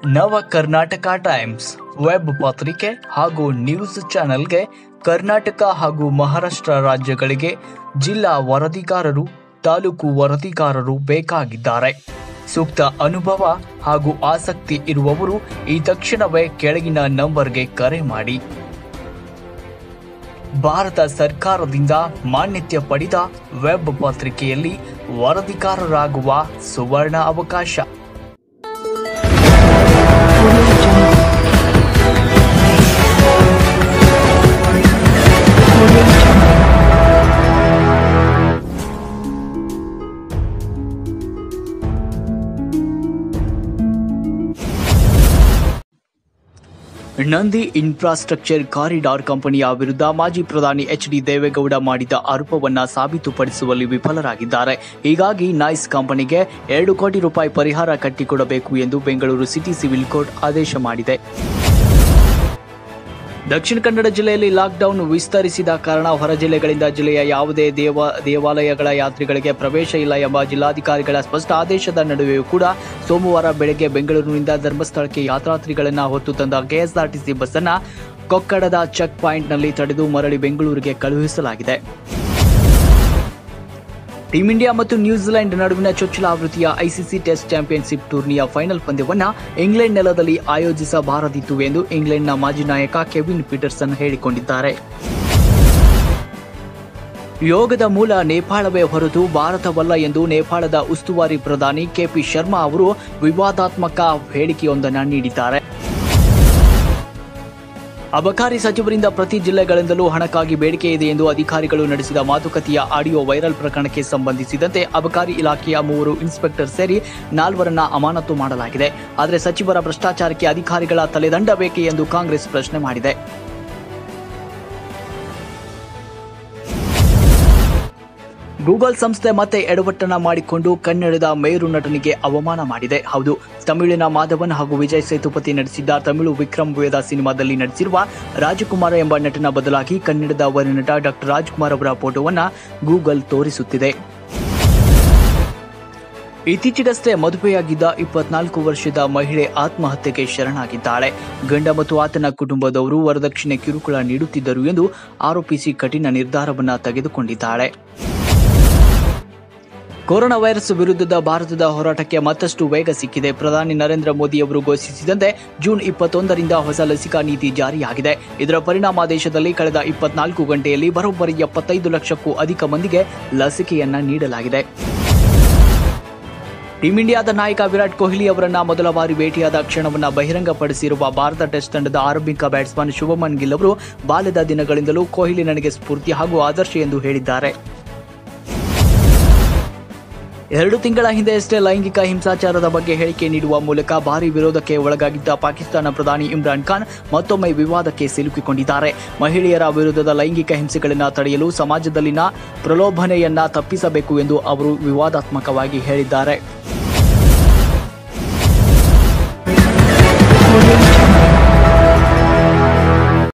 ನವ Karnataka times web ಪತ್ರಿಕೆ ಹಾಗೂ ನ್ಯೂಸ್ ಚಾನೆಲ್ಗೆ ಕರ್ನಾಟಕ ಹಾಗೂ ಮಹಾರಾಷ್ಟ್ರ ರಾಜ್ಯಗಳಿಗೆ ಜಿಲ್ಲಾ ವರದಿಗಾರರು ತಾಲೂಕು ವರದಿಗಾರರು ಬೇಕಾಗಿದ್ದಾರೆ ಸೂಕ್ತ ಅನುಭವ ಹಾಗೂ ಆಸಕ್ತಿ ಇರುವವರು ಈ ತಕ್ಷಣವೇ ಕೆಳಗಿನ ನಂಬರ್ಗೆ ಕರೆ ಮಾಡಿ ಭಾರತ ಸರ್ಕಾರದಿಂದ ಮಾನ್ಯತೆ ಪಡೆದ ವೆಬ್ ಪತ್ರಿಕೆಯಲ್ಲಿ ವರದಿಗಾರರಾಗುವ ಸುವರ್ಣ ಅವಕಾಶ ನಂದಿ ಇನ್ಫ್ರಾಸ್ಟ್ರಕ್ಚರ್ ಕಾರಿಡಾರ್ ಕಂಪನಿಯ ವಿರುದ್ಧ ಮಾಜಿ ಪ್ರಧಾನಿ ಎಚ್ ಡಿ ದೇವೇಗೌಡ ಮಾಡಿದ ಆರೋಪವನ್ನ ಸಾಬೀತುಪಡಿಸುವಲ್ಲಿ ವಿಫಲರಾಗಿದ್ದಾರೆ ಹೀಗಾಗಿ ನೈಸ್ ಕಂಪನಿಗೆ ಎರಡು ಕೋಟಿ ರೂಪಾಯಿ ಪರಿಹಾರ ಕಟ್ಟಿಕೊಡಬೇಕು ಎಂದು ಬೆಂಗಳೂರು ಸಿಟಿ ಸಿವಿಲ್ ಕೋರ್ಟ್ ಆದೇಶ ಮಾಡಿದೆ ದಕ್ಷಿಣ ಕನ್ನಡ ಜಿಲ್ಲೆಯಲ್ಲಿ ಲಾಕ್ಡೌನ್ ವಿಸ್ತರಿಸಿದ ಕಾರಣ ಹೊರ ಜಿಲ್ಲೆಗಳಿಂದ ಜಿಲ್ಲೆಯ ಯಾವುದೇ ದೇವ ದೇವಾಲಯಗಳ ಯಾತ್ರಿಗಳಿಗೆ ಪ್ರವೇಶ ಇಲ್ಲ ಎಂಬ ಜಿಲ್ಲಾಧಿಕಾರಿಗಳ ಸ್ಪಷ್ಟ ಆದೇಶದ ನಡುವೆಯೂ ಕೂಡ ಸೋಮವಾರ ಬೆಳಗ್ಗೆ ಬೆಂಗಳೂರಿನಿಂದ ಧರ್ಮಸ್ಥಳಕ್ಕೆ ಯಾತ್ರಾರ್ಥಿಗಳನ್ನು ಹೊತ್ತು ತಂದ ಕೆಎಸ್ಆರ್ಟಿಸಿ ಬಸ್ ಅನ್ನ ಕೊಕ್ಕಡದ ಚೆಕ್ ಪಾಯಿಂಟ್ನಲ್ಲಿ ತಡೆದು ಮರಳಿ ಬೆಂಗಳೂರಿಗೆ ಕಳುಹಿಸಲಾಗಿದೆ ಟೀಂ ಇಂಡಿಯಾ ಮತ್ತು ನ್ಯೂಜಿಲೆಂಡ್ ನಡುವಿನ ಚೊಚ್ಚಲ ಆವೃತ್ತಿಯ ಐಸಿಸಿ ಟೆಸ್ಟ್ ಚಾಂಪಿಯನ್ಶಿಪ್ ಟೂರ್ನಿಯ ಫೈನಲ್ ಪಂದ್ಯವನ್ನ ಇಂಗ್ಲೆಂಡ್ ನೆಲದಲ್ಲಿ ಆಯೋಜಿಸಬಾರದಿತ್ತು ಎಂದು ಇಂಗ್ಲೆಂಡ್ನ ಮಾಜಿ ನಾಯಕ ಕೆವಿನ್ ಪೀಟರ್ಸನ್ ಹೇಳಿಕೊಂಡಿದ್ದಾರೆ ಯೋಗದ ಮೂಲ ನೇಪಾಳವೇ ಹೊರತು ಭಾರತವಲ್ಲ ಎಂದು ನೇಪಾಳದ ಉಸ್ತುವಾರಿ ಪ್ರಧಾನಿ ಕೆಪಿ ಶರ್ಮಾ ಅವರು ವಿವಾದಾತ್ಮಕ ಹೇಳಿಕೆಯೊಂದನ್ನು ನೀಡಿದ್ದಾರೆ ಅಬಕಾರಿ ಸಚಿವರಿಂದ ಪ್ರತಿ ಜಿಲ್ಲೆಗಳಿಂದಲೂ ಹಣಕ್ಕಾಗಿ ಬೇಡಿಕೆ ಇದೆ ಎಂದು ಅಧಿಕಾರಿಗಳು ನಡೆಸಿದ ಮಾತುಕತೆಯ ಆಡಿಯೋ ವೈರಲ್ ಪ್ರಕರಣಕ್ಕೆ ಸಂಬಂಧಿಸಿದಂತೆ ಅಬಕಾರಿ ಇಲಾಖೆಯ ಮೂವರು ಇನ್ಸ್ಪೆಕ್ಟರ್ ಸೇರಿ ನಾಲ್ವರನ್ನ ಅಮಾನತು ಮಾಡಲಾಗಿದೆ ಆದರೆ ಸಚಿವರ ಭ್ರಷ್ಟಾಚಾರಕ್ಕೆ ಅಧಿಕಾರಿಗಳ ತಲೆದಂಡ ಬೇಕೆ ಎಂದು ಕಾಂಗ್ರೆಸ್ ಪ್ರಶ್ನೆ ಮಾಡಿದೆ ಗೂಗಲ್ ಸಂಸ್ಥೆ ಮತ್ತೆ ಎಡವಟ್ಟನ ಮಾಡಿಕೊಂಡು ಕನ್ನಡದ ಮೇರು ನಟನಿಗೆ ಅವಮಾನ ಮಾಡಿದೆ ಹೌದು ತಮಿಳಿನ ಮಾಧವನ್ ಹಾಗೂ ವಿಜಯ್ ಸೇತುಪತಿ ನಟಿಸಿದ್ದ ತಮಿಳು ವಿಕ್ರಮ್ ವೇದ ಸಿನಿಮಾದಲ್ಲಿ ನಟಿಸಿರುವ ರಾಜಕುಮಾರ ಎಂಬ ನಟನ ಬದಲಾಗಿ ಕನ್ನಡದ ವರನಟ ಡಾಕ್ಟರ್ ರಾಜ್ಕುಮಾರ್ ಅವರ ಫೋಟೋವನ್ನ ಗೂಗಲ್ ತೋರಿಸುತ್ತಿದೆ ಇತ್ತೀಚೆಗಷ್ಟೇ ಮದುವೆಯಾಗಿದ್ದ ಇಪ್ಪತ್ನಾಲ್ಕು ವರ್ಷದ ಮಹಿಳೆ ಆತ್ಮಹತ್ಯೆಗೆ ಶರಣಾಗಿದ್ದಾಳೆ ಗಂಡ ಮತ್ತು ಆತನ ಕುಟುಂಬದವರು ವರದಕ್ಷಿಣೆ ಕಿರುಕುಳ ನೀಡುತ್ತಿದ್ದರು ಎಂದು ಆರೋಪಿಸಿ ಕಠಿಣ ನಿರ್ಧಾರವನ್ನ ತೆಗೆದುಕೊಂಡಿದ್ದಾಳೆ ಕೊರೋನಾ ವೈರಸ್ ವಿರುದ್ಧದ ಭಾರತದ ಹೋರಾಟಕ್ಕೆ ಮತ್ತಷ್ಟು ವೇಗ ಸಿಕ್ಕಿದೆ ಪ್ರಧಾನಿ ನರೇಂದ್ರ ಮೋದಿ ಅವರು ಘೋಷಿಸಿದಂತೆ ಜೂನ್ ಇಪ್ಪತ್ತೊಂದರಿಂದ ಹೊಸ ಲಸಿಕಾ ನೀತಿ ಜಾರಿಯಾಗಿದೆ ಇದರ ಪರಿಣಾಮ ದೇಶದಲ್ಲಿ ಕಳೆದ ಇಪ್ಪತ್ನಾಲ್ಕು ಗಂಟೆಯಲ್ಲಿ ಬರೋಬ್ಬರಿ ಎಪ್ಪತ್ತೈದು ಲಕ್ಷಕ್ಕೂ ಅಧಿಕ ಮಂದಿಗೆ ಲಸಿಕೆಯನ್ನ ನೀಡಲಾಗಿದೆ ಟೀಂ ಇಂಡಿಯಾದ ನಾಯಕ ವಿರಾಟ್ ಕೊಹ್ಲಿ ಅವರನ್ನ ಮೊದಲ ಬಾರಿ ಭೇಟಿಯಾದ ಕ್ಷಣವನ್ನ ಬಹಿರಂಗಪಡಿಸಿರುವ ಭಾರತ ಟೆಸ್ಟ್ ತಂಡದ ಆರಂಭಿಕ ಬ್ಯಾಟ್ಸ್ಮನ್ ಶುಭಮನ್ ಗಿಲ್ ಅವರು ಬಾಲ್ಯದ ದಿನಗಳಿಂದಲೂ ಕೊಹ್ಲಿ ನನಗೆ ಸ್ಫೂರ್ತಿ ಹಾಗೂ ಆದರ್ಶ ಎಂದು ಹೇಳಿದ್ದಾರೆ ಎರಡು ತಿಂಗಳ ಹಿಂದೆಯಷ್ಟೇ ಲೈಂಗಿಕ ಹಿಂಸಾಚಾರದ ಬಗ್ಗೆ ಹೇಳಿಕೆ ನೀಡುವ ಮೂಲಕ ಭಾರಿ ವಿರೋಧಕ್ಕೆ ಒಳಗಾಗಿದ್ದ ಪಾಕಿಸ್ತಾನ ಪ್ರಧಾನಿ ಇಮ್ರಾನ್ ಖಾನ್ ಮತ್ತೊಮ್ಮೆ ವಿವಾದಕ್ಕೆ ಸಿಲುಕಿಕೊಂಡಿದ್ದಾರೆ ಮಹಿಳೆಯರ ವಿರುದ್ಧದ ಲೈಂಗಿಕ ಹಿಂಸೆಗಳನ್ನು ತಡೆಯಲು ಸಮಾಜದಲ್ಲಿನ ಪ್ರಲೋಭನೆಯನ್ನ ತಪ್ಪಿಸಬೇಕು ಎಂದು ಅವರು ವಿವಾದಾತ್ಮಕವಾಗಿ ಹೇಳಿದ್ದಾರೆ